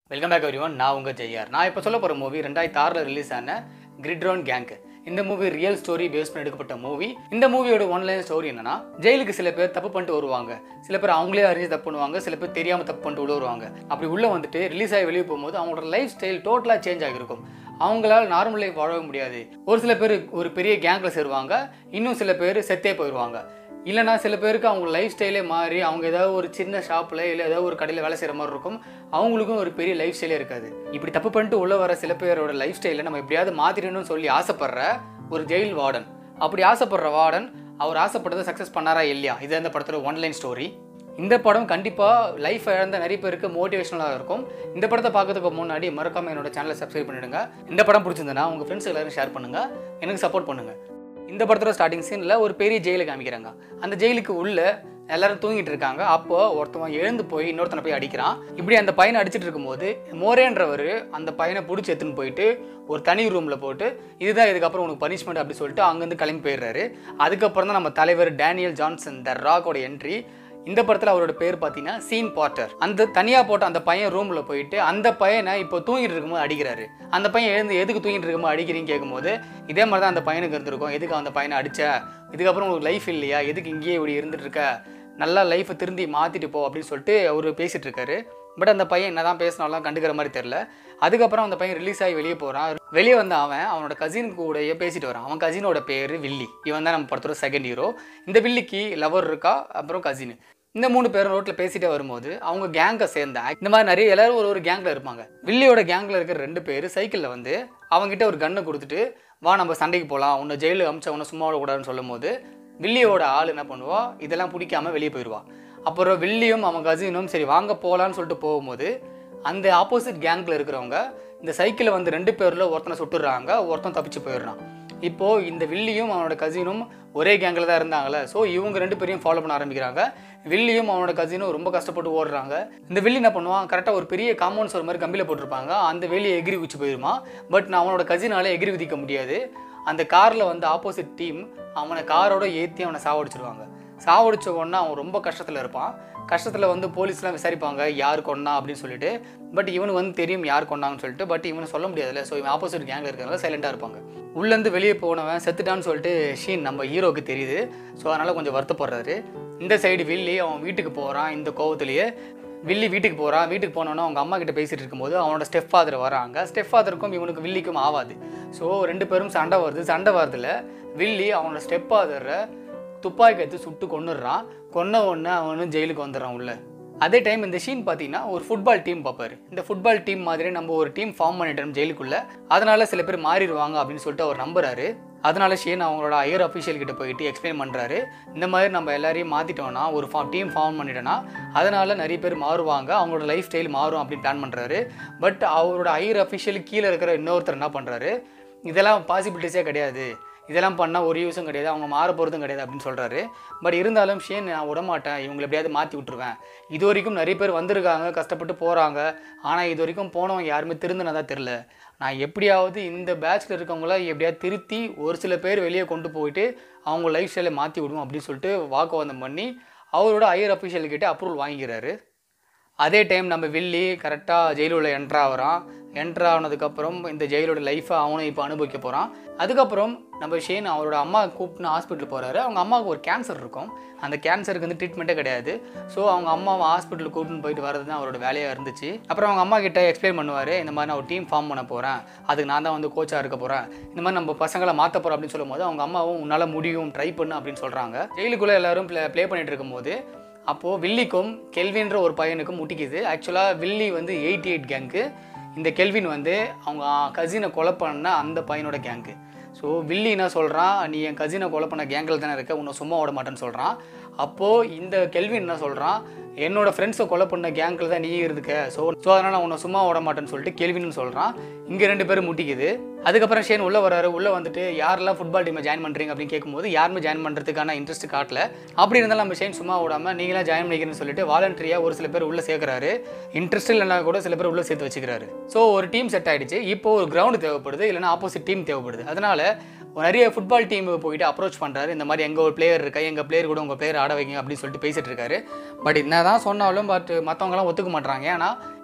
welcome back everyone நான் உங்கள் ஜெய்யார் நான் இப்போ சொல்ல போகிற மூவி ரெண்டாயிரத்தி ஆறில் ரிலீஸ் ஆன கிரிட்ரோன் கேங்க் இந்த மூவி ரியல் ஸ்டோரி பேஸ் பண்ணி எடுக்கப்பட்ட மூவி இந்த மூவியோட ஒன்லைன் ஸ்டோரி என்னன்னா ஜெயிலுக்கு சில பேர் தப்பு பண்ணிட்டு வருவாங்க சில பேர் அவங்களே அறிஞ்சு தப்பு பண்ணுவாங்க சில பேர் தெரியாமல் தப்பு பண்ணிட்டு உள்ள வருவாங்க அப்படி உள்ள வந்துட்டு ரிலீஸ் ஆகி வெளியே போகும்போது அவங்களோட லைஃப் ஸ்டைல் டோட்டலாக சேஞ்ச் ஆகிருக்கும் அவங்களால நார்மல் லைஃப் வாழவே முடியாது ஒரு சில பேர் ஒரு பெரிய கேங்கில் சேருவாங்க இன்னும் சில பேர் செத்தே போயிடுவாங்க இல்லைனா சில பேருக்கு அவங்க லைஃப் ஸ்டைலே மாறி அவங்க ஏதாவது ஒரு சின்ன ஷாப்பில் இல்லை ஏதாவது ஒரு கடையில் வேலை செய்கிற மாதிரி இருக்கும் அவங்களுக்கும் ஒரு பெரிய லைஃப் ஸ்டைலே இருக்காது இப்படி தப்பு பண்ணிட்டு உள்ள வர சில பேரோட லைஃப் ஸ்டைலை நம்ம எப்படியாவது மாற்றிடணும்னு சொல்லி ஆசைப்படுற ஒரு ஜெயில் வார்டன் அப்படி ஆசைப்படுற வார்டன் அவர் ஆசைப்பட்டதை சக்ஸஸ் பண்ணாரா இல்லையா இது அந்த படத்தோட ஒன்லைன் ஸ்டோரி இந்த படம் கண்டிப்பாக லைஃப் இழந்த நிறைய பேருக்கு மோட்டிவேஷனலாக இருக்கும் இந்த படத்தை பார்க்கறதுக்கு முன்னாடி மறக்காம என்னோட சேனலை சப்ஸ்கிரைப் பண்ணிடுங்க இந்த படம் பிடிச்சிருந்தனா உங்கள் ஃப்ரெண்ட்ஸ் எல்லாரும் ஷேர் பண்ணுங்க எனக்கு சப்போர்ட் பண்ணுங்க இந்த படத்தோட ஸ்டார்டிங் சீனில் ஒரு பெரிய ஜெயிலை காமிக்கிறாங்க அந்த ஜெயிலுக்கு உள்ள எல்லாரும் தூங்கிட்டு இருக்காங்க அப்போ ஒருத்தவன் எழுந்து போய் இன்னொருத்தனை போய் அடிக்கிறான் இப்படி அந்த பையனை அடிச்சிட்டு இருக்கும்போது மோரேன்றவர் அந்த பையனை பிடிச்சி எடுத்துன்னு போயிட்டு ஒரு தனி ரூமில் போட்டு இதுதான் இதுக்கப்புறம் உனக்கு பனிஷ்மெண்ட் அப்படி சொல்லிட்டு அங்கேருந்து கிளம்பி போயிடுறாரு அதுக்கப்புறம் தான் நம்ம தலைவர் டேனியல் ஜான்சன் த ராக்கோட என்ட்ரி இந்த படத்தில் அவரோட பேர் பார்த்தீங்கன்னா சீன் பாட்டர் அந்த தனியாக போட்ட அந்த பையன் ரூமில் போயிட்டு அந்த பையனை இப்போ தூங்கிட்டு இருக்கும்போது அடிக்கிறாரு அந்த பையன் எழுந்து எதுக்கு தூங்கிட்டு இருக்கும்போது அடிக்கிறீங்க கேட்கும்போது இதே மாதிரி தான் அந்த பையனுக்கு இருந்திருக்கும் எதுக்கு அந்த பையனை அடிச்ச இதுக்கப்புறம் உங்களுக்கு லைஃப் இல்லையா எதுக்கு இங்கேயே இப்படி இருந்துட்டு இருக்க நல்லா லைஃப்பை திருந்தி மாற்றிட்டு போ அப்படின்னு சொல்லிட்டு அவர் பேசிட்டு இருக்காரு பட் அந்த பையன் என்னதான் பேசினாலும் கண்டுக்கிற மாதிரி தெரில அதுக்கப்புறம் அந்த பையன் ரிலீஸ் ஆகி வெளியே போகிறான் வெளியே வந்த அவன் அவனோட கசின் கூடயே பேசிட்டு வரான் அவன் கசினோட பேர் வில்லி இவன் தான் நம்ம படத்தோட செகண்ட் ஹீரோ இந்த வில்லிக்கு லவர் இருக்கா அப்புறம் கசின் இந்த மூணு பேரும் ரோட்டில் பேசிட்டே வரும்போது அவங்க கேங்கை சேர்ந்த இந்த மாதிரி நிறைய எல்லாரும் ஒரு ஒரு கேங்கில் இருப்பாங்க வில்லியோட கேங்கில் இருக்கிற ரெண்டு பேர் சைக்கிளில் வந்து அவங்ககிட்ட ஒரு கன்னை கொடுத்துட்டு வா நம்ம சண்டைக்கு போகலாம் உன்னை ஜெயிலுக்கு அமிச்சா உன்னை சும்மா விடக்கூடாதுன்னு சொல்லும் போது வில்லியோட ஆள் என்ன பண்ணுவா இதெல்லாம் பிடிக்காம வெளியே போயிடுவா அப்புறம் வில்லியும் அவன் கசினும் சரி வாங்க போகலான்னு சொல்லிட்டு போகும்போது அந்த ஆப்போசிட் கேங்கில் இருக்கிறவங்க இந்த சைக்கிளை வந்து ரெண்டு பேரில் ஒருத்தனை சுட்டுடுறாங்க ஒருத்தன் தப்பிச்சு போயிடுறான் இப்போது இந்த வில்லியும் அவனோட கசினும் ஒரே கேங்கில் தான் இருந்தாங்களே ஸோ இவங்க ரெண்டு பேரையும் ஃபாலோ பண்ண ஆரம்பிக்கிறாங்க வில்லியும் அவனோட கசினும் ரொம்ப கஷ்டப்பட்டு ஓடுறாங்க இந்த வில்லி என்ன பண்ணுவான் கரெக்டாக ஒரு பெரிய காம்பவுண்ட்ஸ் ஒரு மாதிரி கம்பியில் போட்டிருப்பாங்க அந்த வெளியே எகிரி குச்சி போயிருமா பட் நான் அவனோட கசினால எகிரி விதிக்க முடியாது அந்த காரில் வந்து ஆப்போசிட் டீம் அவனை காரோட ஏற்றி அவனை சாவடிச்சிருவாங்க சாவடிச்ச உடனே அவன் ரொம்ப கஷ்டத்தில் இருப்பான் கஷ்டத்தில் வந்து போலீஸ்லாம் விசாரிப்பாங்க யார் கொண்டா அப்படின்னு சொல்லிட்டு பட் இவனுக்கு வந்து தெரியும் யார் கொண்டாங்கன்னு சொல்லிட்டு பட் இவனை சொல்ல முடியாதுல்ல ஸோ இவன் ஆப்போசிட் கேங்கில் இருக்கிறனால சைலண்டாக இருப்பாங்க உள்ளேருந்து வெளியே போனவன் செத்துட்டான்னு சொல்லிட்டு ஷீன் நம்ம ஹீரோக்கு தெரியுது ஸோ அதனால் கொஞ்சம் வருத்தப்படுறாரு இந்த சைடு வில்லி அவன் வீட்டுக்கு போகிறான் இந்த கோவத்துலேயே வில்லி வீட்டுக்கு போகிறான் வீட்டுக்கு போனோன்னா அவங்க அம்மா கிட்ட பேசிட்டு இருக்கும்போது அவனோட ஸ்டெப் ஃபாதர் வராங்க ஸ்டெப் ஃபாதருக்கும் இவனுக்கு வில்லிக்கும் ஆகாது ஸோ ரெண்டு பேரும் சண்டை வருது சண்டை வரதுல வில்லி அவனோட ஸ்டெப் ஃபாதரை துப்பாக்கி எடுத்து சுட்டு கொன்னுடுறான் கொன்ன உடனே அவனும் ஜெயிலுக்கு வந்துடுறான் உள்ள அதே டைம் இந்த ஷீன் பார்த்தீங்கன்னா ஒரு ஃபுட்பால் டீம் பார்ப்பாரு இந்த ஃபுட்பால் டீம் மாதிரி நம்ம ஒரு டீம் ஃபார்ம் பண்ணிட்டோம் ஜெயிலுக்குள்ள அதனால சில பேர் மாறிடுவாங்க அப்படின்னு சொல்லிட்டு அவர் நம்புறாரு அதனால ஷேன் அவங்களோட ஹையர் அஃபிஷியல் கிட்ட போயிட்டு எக்ஸ்பிளைன் பண்ணுறாரு இந்த மாதிரி நம்ம எல்லாரையும் மாற்றிட்டோம்னா ஒரு ஃபா டீம் ஃபார்ம் பண்ணிட்டோன்னா அதனால நிறைய பேர் மாறுவாங்க அவங்களோட லைஃப் ஸ்டைல் மாறும் அப்படின்னு பிளான் பண்ணுறாரு பட் அவரோட ஹையர் அஃபிஷியல் கீழே இருக்கிற இன்னொருத்தர் என்ன பண்ணுறாரு இதெல்லாம் பாசிபிலிட்டிஸே கிடையாது இதெல்லாம் பண்ணால் ஒரு யூஸும் கிடையாது அவங்க மாற போகிறதும் கிடையாது அப்படின்னு சொல்கிறாரு பட் இருந்தாலும் ஷேன் நான் விடமாட்டேன் இவங்களை எப்படியாவது மாற்றி விட்ருவேன் இது வரைக்கும் நிறைய பேர் வந்திருக்காங்க கஷ்டப்பட்டு போகிறாங்க ஆனால் இது வரைக்கும் போனவங்க யாருமே திருந்தினதா தெரில நான் எப்படியாவது இந்த பேட்சில் இருக்கவங்கள எப்படியாவது திருத்தி ஒரு சில பேர் வெளியே கொண்டு போயிட்டு அவங்க லைஃப் ஸ்டைலை மாற்றி விடுவோம் அப்படின்னு சொல்லிட்டு வாக்குவாதம் பண்ணி அவரோட ஹையர் அஃபிஷியல் கிட்ட அப்ரூவல் வாங்கிக்கிறாரு அதே டைம் நம்ம வில்லி கரெக்டாக ஜெயிலுள்ள என்ட்ரு ஆகிறான் என்ட்ரு ஆனதுக்கப்புறம் இந்த ஜெயிலோட லைஃப்பை அவனும் இப்போ அனுபவிக்க போகிறான் அதுக்கப்புறம் நம்ம ஷேன் அவரோட அம்மா கூப்பிட்டு ஹாஸ்பிட்டல் போகிறாரு அவங்க அம்மாவுக்கு ஒரு கேன்சர் இருக்கும் அந்த கேன்சருக்கு வந்து ட்ரீட்மெண்ட்டே கிடையாது ஸோ அவங்க அம்மாவை ஹாஸ்பிட்டலுக்கு கூப்பிட்டு போயிட்டு வரது தான் அவரோட வேலையாக இருந்துச்சு அப்புறம் அவங்க அம்மா கிட்ட எக்ஸ்பிளைன் பண்ணுவார் இந்த மாதிரி நான் ஒரு டீம் ஃபார்ம் பண்ண போகிறேன் அதுக்கு நான் தான் வந்து கோச்சாக இருக்க போகிறேன் இந்த மாதிரி நம்ம பசங்களை மாற்ற போகிறோம் அப்படின்னு சொல்லும்போது அவங்க அம்மாவும் உன்னால் முடியும் ட்ரை பண்ணு அப்படின்னு சொல்கிறாங்க ஜெயிலுக்குள்ளே எல்லாரும் ப்ளே ப்ளே பண்ணிட்டு இருக்கும்போது அப்போது வில்லிக்கும் கெல்வின்ற ஒரு பையனுக்கும் முட்டிக்குது ஆக்சுவலாக வில்லி வந்து எயிட்டி எயிட் கேங்க்கு இந்த கெல்வின் வந்து அவங்க கசினை கொலை பண்ண அந்த பையனோட கேங்க்கு ஸோ வில்லி என்ன சொல்கிறான் நீ என் கசினை கொலை பண்ண கேங்கில் தானே இருக்க உன்னை சும்மா விட மாட்டேன்னு சொல்கிறான் அப்போது இந்த கெல்வின் என்ன சொல்கிறான் என்னோட ஃப்ரெண்ட்ஸை கொலை பண்ண கேங்கில் தான் நீ இருந்துக்க ஸோ ஸோ அதனால் நான் உன்னை சும்மா விட மாட்டேன்னு சொல்லிட்டு கெல்வின்னு சொல்கிறான் இங்கே ரெண்டு பேரும் முட்டிக்குது அதுக்கப்புறம் ஷேன் உள்ளே வராரு உள்ளே வந்துட்டு யாரெல்லாம் ஃபுட்பால் டீமை ஜாயின் பண்ணுறீங்க அப்படின்னு கேட்கும்போது யாருமே ஜாயின் பண்ணுறதுக்கான இன்ட்ரெஸ்ட் காட்டல அப்படி இருந்தாலும் நம்ம ஷேன் சும்மா விடாமல் நீங்களாம் ஜாயின் பண்ணிக்கிறேன்னு சொல்லிட்டு வாலண்டரியாக ஒரு சில பேர் உள்ளே சேர்க்குறாரு இன்ட்ரெஸ்ட் இல்லைனா கூட சில பேர் உள்ளே சேர்த்து வச்சுக்கிறாரு ஸோ ஒரு டீம் செட் ஆயிடுச்சு இப்போ ஒரு கிரவுண்டு தேவைப்படுது இல்லைனா ஆப்போசிட் டீம் தேவைப்படுது அதனால நிறைய ஃபுட்பால் டீம் போயிட்டு அப்ரோச் பண்ணுறாரு இந்த மாதிரி எங்கள் ஒரு பிளேயர் இருக்கா எங்கள் பிளேயர் கூட உங்கள் பிளேயர் ஆட வைங்க அப்படின்னு சொல்லிட்டு பேசிட்டு இருக்காரு பட் என்ன தான் சொன்னாலும் பட் மற்றவங்களாம் ஒத்துக்க மாட்டாங்க ஏன்னா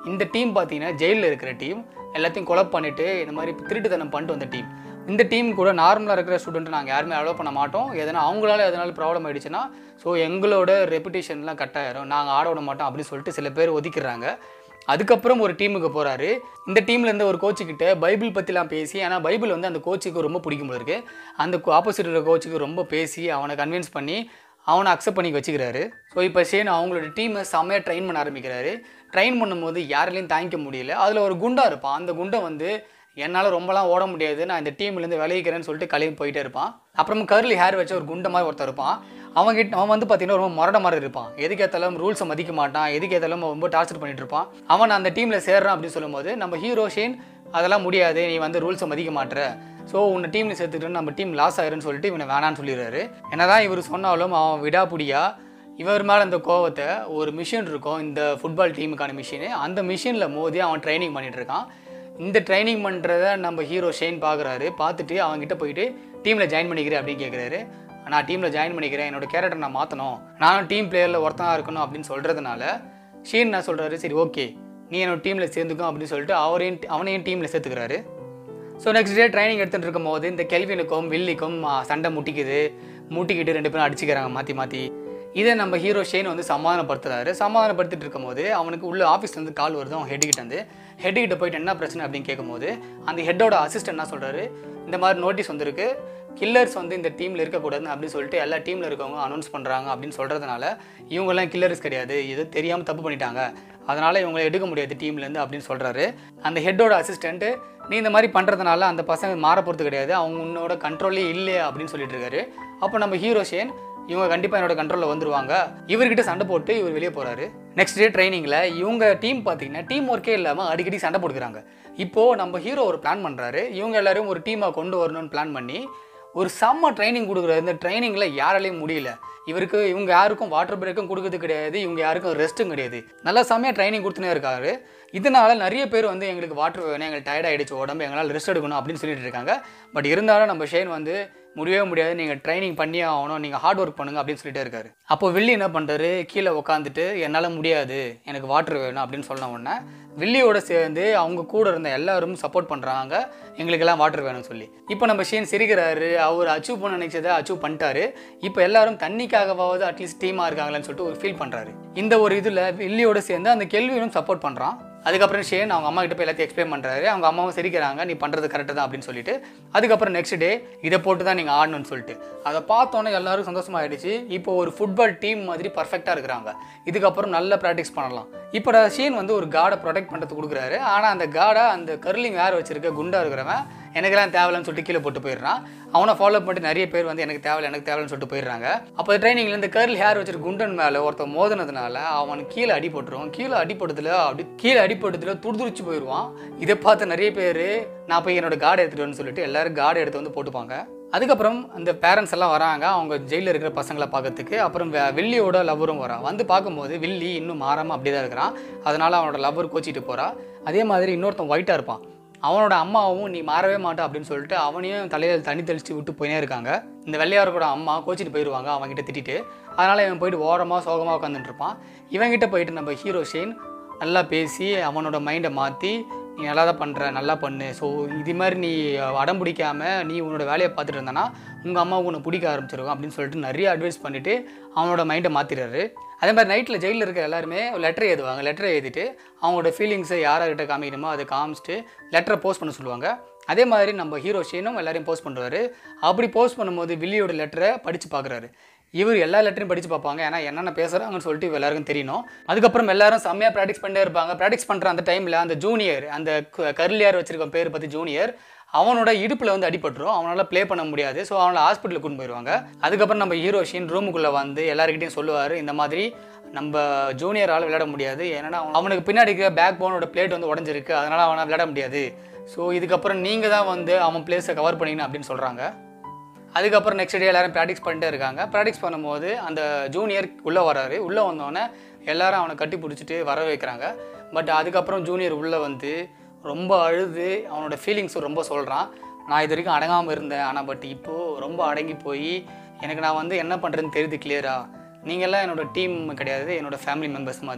இந்த டீம் பார்த்தீங்கன்னா ஜெயிலில் இருக்கிற டீம் எல்லாத்தையும் கொலை பண்ணிட்டு இந்த மாதிரி திருட்டுத்தனம் பண்ணிட்டு வந்த டீம் இந்த டீம் கூட நார்மலாக இருக்கிற ஸ்டூடெண்ட் நாங்கள் யாருமே அலோவ் பண்ண மாட்டோம் எதனா அவங்களால எதனால ப்ராப்ளம் ஆயிடுச்சுன்னா ஸோ எங்களோட ரெப்புடேஷன்லாம் கட் ஆயிரும் நாங்கள் ஆட விட மாட்டோம் அப்படின்னு சொல்லிட்டு சில பேர் ஒதுக்கிடுறாங்க அதுக்கப்புறம் ஒரு டீமுக்கு போகிறாரு இந்த டீம்ல இருந்த ஒரு கோச்சுக்கிட்ட பைபிள் பற்றிலாம் பேசி ஏன்னா பைபிள் வந்து அந்த கோச்சுக்கு ரொம்ப பிடிக்கும் போல இருக்கு அந்த ஆப்போசிட் இருக்கிற கோச்சுக்கு ரொம்ப பேசி அவனை கன்வின்ஸ் பண்ணி அவனை அக்செப்ட் பண்ணி வச்சுக்கிறாரு ஸோ இப்போ ஷேன் அவங்களோட டீமை செம்மையாக ட்ரெயின் பண்ண ஆரம்பிக்கிறாரு ட்ரெயின் பண்ணும்போது யாராலையும் தாங்கிக்க முடியல அதில் ஒரு குண்டா இருப்பான் அந்த குண்டை வந்து என்னால் ரொம்பலாம் ஓட முடியாது நான் இந்த டீம்லேருந்து விளைவிக்கிறேன்னு சொல்லிட்டு கிளம்பி போயிட்டே இருப்பான் அப்புறமா கர்லி ஹேர் வச்ச ஒரு குண்டை மாதிரி ஒருத்தர் இருப்பான் அவன் கிட்ட அவன் வந்து பார்த்தீங்கன்னா ரொம்ப முரட மாதிரி இருப்பான் எதுக்கு ஏற்றாலும் ரூல்ஸை மதிக்க மாட்டான் எதுக்கு ஏற்றாலும் ரொம்ப டார்ச்சர் பண்ணிட்டு இருப்பான் அவன் அந்த டீமில் சேர்றான் அப்படின்னு சொல்லும்போது நம்ம ஹீரோ ஷேன் அதெல்லாம் முடியாது நீ வந்து ரூல்ஸை மதிக்க மாட்ற ஸோ உன்னை டீமில் சேர்த்துக்கிட்டு நம்ம டீம் லாஸ் ஆயிருன்னு சொல்லிட்டு இவனை வேணான்னு சொல்லிடுறாரு என்னதான் இவர் சொன்னாலும் அவன் விடாப்புடியா இவர் மேலே இந்த கோவத்தை ஒரு மிஷின் இருக்கும் இந்த ஃபுட்பால் டீமுக்கான மிஷினு அந்த மிஷினில் மோதி அவன் ட்ரைனிங் பண்ணிட்டு இருக்கான் இந்த ட்ரைனிங் பண்ணுறத நம்ம ஹீரோ ஷெயின் பார்க்குறாரு பார்த்துட்டு அவங்ககிட்ட போயிட்டு டீமில் ஜாயின் பண்ணிக்கிறேன் அப்படின்னு கேட்குறாரு நான் டீமில் ஜாயின் பண்ணிக்கிறேன் என்னோட கேரக்டர் நான் மாற்றணும் நானும் டீம் பிளேயரில் ஒருத்தனாக இருக்கணும் அப்படின்னு சொல்கிறதுனால ஷீன் நான் சொல்கிறாரு சரி ஓகே நீ என்னோட டீமில் சேர்ந்துக்கும் அப்படின்னு சொல்லிட்டு அவரையும் அவனையும் டீமில் சேர்த்துக்கிறாரு ஸோ நெக்ஸ்ட் டே ட்ரைனிங் எடுத்துகிட்டு இருக்கும் போது இந்த கெல்வினுக்கும் வில்லிக்கும் ஆ, சண்டை முட்டிக்குது முட்டிக்கிட்டு ரெண்டு பேரும் அடிச்சுக்கிறாங்க மாற்றி மாற்றி இதை நம்ம ஹீரோ ஷேன் வந்து சமாதானப்படுத்துறாரு சமாதானப்படுத்திட்டு இருக்கும்போது அவனுக்கு உள்ள ஆஃபீஸ்லேருந்து கால் வருது அவன் ஹெட் கிட்ட இருந்து ஹெட் கிட்ட போயிட்டு என்ன பிரச்சனை அப்படின்னு கேட்கும்போது அந்த ஹெட்டோட அசிஸ்டன்ட் என்ன சொல்கிறாரு இந்த மாதிரி நோட்டீஸ் வந்திருக்கு கில்லர்ஸ் வந்து இந்த டீமில் இருக்கக்கூடாது அப்படின்னு சொல்லிட்டு எல்லா டீமில் இருக்கவங்க அனௌன்ஸ் பண்ணுறாங்க அப்படின்னு சொல்கிறதுனால இவங்கெல்லாம் கில்லர்ஸ் கிடையாது இது தெரியாமல் தப்பு பண்ணிட்டாங்க அதனால் இவங்களை எடுக்க முடியாது டீம்லேருந்து அப்படின்னு சொல்கிறாரு அந்த ஹெட்டோட அசிஸ்டண்ட்டு நீ இந்த மாதிரி பண்ணுறதுனால அந்த பசங்க மாற போகிறது கிடையாது அவங்க உன்னோட கண்ட்ரோல்லே இல்லை அப்படின்னு சொல்லிட்டு இருக்காரு அப்போ நம்ம ஹீரோ ஷேன் இவங்க கண்டிப்பாக என்னோட கண்ட்ரோலில் வந்துருவாங்க இவர்கிட்ட சண்டை போட்டு இவர் வெளியே போகிறாரு நெக்ஸ்ட் டே ட்ரைனிங்கில் இவங்க டீம் பார்த்தீங்கன்னா டீம் ஒர்க்கே இல்லாமல் அடிக்கடி சண்டை போட்டுக்கிறாங்க இப்போது நம்ம ஹீரோ ஒரு பிளான் பண்ணுறாரு இவங்க எல்லாரும் ஒரு டீமாக கொண்டு வரணும்னு பிளான் பண்ணி ஒரு செம்ம ட்ரைனிங் கொடுக்குறாரு இந்த ட்ரைனிங்கில் யாராலையும் முடியல இவருக்கு இவங்க யாருக்கும் வாட்டர் பிரேக்கும் கொடுக்கறது கிடையாது இவங்க யாருக்கும் ரெஸ்ட்டும் கிடையாது நல்லா செம்மையாக ட்ரைனிங் கொடுத்துனே இருக்காரு இதனால நிறைய பேர் வந்து எங்களுக்கு வாட்டர் வேணும் எங்களுக்கு டயர்ட் ஆகிடுச்சு உடம்பு எங்களால் ரெஸ்ட் எடுக்கணும் அப்படின்னு சொல்லிட்டு இருக்காங்க பட் இருந்தாலும் நம்ம ஷேன் வந்து முடியவே முடியாது நீங்கள் ட்ரைனிங் பண்ணியே ஆகணும் நீங்கள் ஹார்ட் ஒர்க் பண்ணுங்க அப்படின்னு சொல்லிட்டே இருக்காரு அப்போ வில்லி என்ன பண்ணுறாரு கீழே உட்காந்துட்டு என்னால் முடியாது எனக்கு வாட்டர் வேணும் அப்படின்னு சொன்ன உடனே வில்லியோட சேர்ந்து அவங்க கூட இருந்த எல்லாரும் சப்போர்ட் பண்ணுறாங்க எங்களுக்கெல்லாம் வாட்டர் வேணும்னு சொல்லி இப்போ நம்ம ஷேன் சிரிக்கிறாரு அவர் அச்சீவ் பண்ண நினைச்சதை அச்சீவ் பண்ணிட்டாரு இப்போ எல்லாரும் தண்ணிக்காகவாவது அட்லீஸ்ட் டீமாக இருக்காங்களான்னு சொல்லிட்டு ஒரு ஃபீல் பண்ணுறாரு இந்த ஒரு இதில் வில்லியோட சேர்ந்து அந்த கேள்வியும் சப்போர்ட் பண்ணுறான் அதுக்கப்புறம் ஷேன் அவங்க அம்மா கிட்ட போய் எல்லாத்தையும் எக்ஸ்பிளைன் பண்ணுறாரு அவங்க அம்மாவும் சிரிக்கிறாங்க நீ பண்ணுறது கரெக்டு தான் அப்படின்னு சொல்லிட்டு அதுக்கப்புறம் நெக்ஸ்ட் டே இதை போட்டு தான் நீங்கள் ஆடணும்னு சொல்லிட்டு அதை பார்த்தோன்னே எல்லாரும் சந்தோஷமாயிடுச்சு இப்போ ஒரு ஃபுட்பால் டீம் மாதிரி பர்ஃபெக்டாக இருக்கிறாங்க இதுக்கப்புறம் நல்ல ப்ராக்டிஸ் பண்ணலாம் இப்போ ஷேன் வந்து ஒரு காடை ப்ரொடெக்ட் பண்ணுறது கொடுக்குறாரு ஆனால் அந்த காடை அந்த கர்லிங் வேறு வச்சிருக்க குண்டா இருக்கிறவன் எனக்கெல்லாம் தேவையில்லைன்னு சொல்லிட்டு கீழே போட்டு போயிடுறான் அவனை ஃபாலோ பண்ணிட்டு நிறைய பேர் வந்து எனக்கு தேவையில்லை எனக்கு தேவையில்லைன்னு சொல்லிட்டு போயிடுறாங்க அப்போ ட்ரைனிங்ல இந்த கர்ல் ஹேர் வச்சிருக்க குண்டன் மேலே ஒருத்தன் மோதினதுனால அவன் கீழே அடிபட்டுருவான் கீழே அடிபட்டதுல அப்படி கீழே அடிபட்டதுல துடிதுடிச்சு போயிடுவான் இதை பார்த்து நிறைய பேர் நான் போய் என்னோட காடை எடுத்துட்டு வரேன்னு சொல்லிட்டு எல்லாரும் காடை எடுத்து வந்து போட்டுப்பாங்க அதுக்கப்புறம் அந்த பேரண்ட்ஸ் எல்லாம் வராங்க அவங்க ஜெயிலில் இருக்கிற பசங்களை பார்க்கறதுக்கு அப்புறம் வே- வில்லியோட லவ்வரும் வரா வந்து பார்க்கும்போது வில்லி இன்னும் மாறாமல் அப்படியே தான் இருக்கிறான் அதனால அவனோட லவ்வர் கோச்சிட்டு போறா அதே மாதிரி இன்னொருத்தன் ஒயிட்டாக இருப்பான் அவனோட அம்மாவும் நீ மாறவே மாட்ட அப்படின்னு சொல்லிட்டு அவனையும் தலையில் தண்ணி தெளிச்சு விட்டு போயினே இருக்காங்க இந்த வெள்ளையாரோட அம்மா கோச்சிட்டு போயிடுவாங்க அவன்கிட்ட திட்டிட்டு அதனால இவன் போயிட்டு ஓரமாக சோகமாக உட்காந்துட்டு இருப்பான் இவன்கிட்ட போயிட்டு நம்ம ஹீரோ ஷேன் நல்லா பேசி அவனோட மைண்டை மாற்றி நீ நல்லா தான் பண்ணுற நல்லா பண்ணு ஸோ இது மாதிரி நீ அடம் பிடிக்காம நீ உன்னோட வேலையை பார்த்துட்டு இருந்தனா உங்கள் அம்மா உன்னை பிடிக்க ஆரம்பிச்சிருக்கும் அப்படின்னு சொல்லிட்டு நிறைய அட்வைஸ் பண்ணிவிட்டு அவனோட மைண்டை மாற்றிடுறாரு அதே மாதிரி நைட்டில் ஜெயிலில் இருக்க எல்லாருமே லெட்டர் எழுதுவாங்க லெட்டரை எழுதிட்டு அவங்களோட ஃபீலிங்ஸை யார்கிட்ட காமிக்கணுமோ அதை காமிச்சிட்டு லெட்டரை போஸ்ட் பண்ண சொல்லுவாங்க அதே மாதிரி நம்ம ஹீரோ ஷீனும் எல்லாரையும் போஸ்ட் பண்ணுவார் அப்படி போஸ்ட் பண்ணும்போது வில்லியோட லெட்டரை படித்து பார்க்குறாரு இவர் எல்லா லெட்டரையும் படித்து பார்ப்பாங்க ஏன்னா என்னென்ன பேசுகிறாங்கன்னு சொல்லிட்டு இவ எல்லாருக்கும் தெரியணும் அதுக்கப்புறம் எல்லாரும் செம்மையாக ப்ராக்டிஸ் பண்ணிட்டே இருப்பாங்க ப்ராக்டிஸ் பண்ணுற அந்த டைமில் அந்த ஜூனியர் அந்த கர்லியார் வச்சிருக்க பேர் பற்றி ஜூனியர் அவனோட இடுப்பில் வந்து அடிபட்டுரும் அவனால் ப்ளே பண்ண முடியாது ஸோ அவனை ஹாஸ்பிட்டலுக்கு கொண்டு போயிடுவாங்க அதுக்கப்புறம் நம்ம ஹீரோஷின் ரூமுக்குள்ளே வந்து எல்லாருக்கிட்டையும் சொல்லுவார் இந்த மாதிரி நம்ம ஜூனியரால் விளையாட முடியாது ஏன்னா அவன் அவனுக்கு பின்னாடி இருக்கிற பேக் போனோட பிளேட் வந்து உடஞ்சிருக்கு அதனால் அவனால் விளையாட முடியாது ஸோ இதுக்கப்புறம் நீங்கள் தான் வந்து அவன் பிளேஸை கவர் பண்ணிக்கணும் அப்படின்னு சொல்கிறாங்க அதுக்கப்புறம் நெக்ஸ்ட் டே எல்லாரும் ப்ராக்டிஸ் பண்ணிட்டே இருக்காங்க ப்ராக்டிஸ் பண்ணும்போது அந்த ஜூனியர் உள்ளே வராரு உள்ளே வந்தோடனே எல்லாரும் அவனை கட்டி பிடிச்சிட்டு வர வைக்கிறாங்க பட் அதுக்கப்புறம் ஜூனியர் உள்ளே வந்து ரொம்ப அழுது அவனோட ஃபீலிங்ஸும் ரொம்ப சொல்கிறான் நான் இது வரைக்கும் அடங்காமல் இருந்தேன் ஆனால் பட் இப்போது ரொம்ப அடங்கி போய் எனக்கு நான் வந்து என்ன பண்ணுறதுன்னு தெரியுது கிளியரா நீங்கள்லாம் என்னோட டீம் கிடையாது என்னோட ஃபேமிலி மெம்பர்ஸ் மாதிரி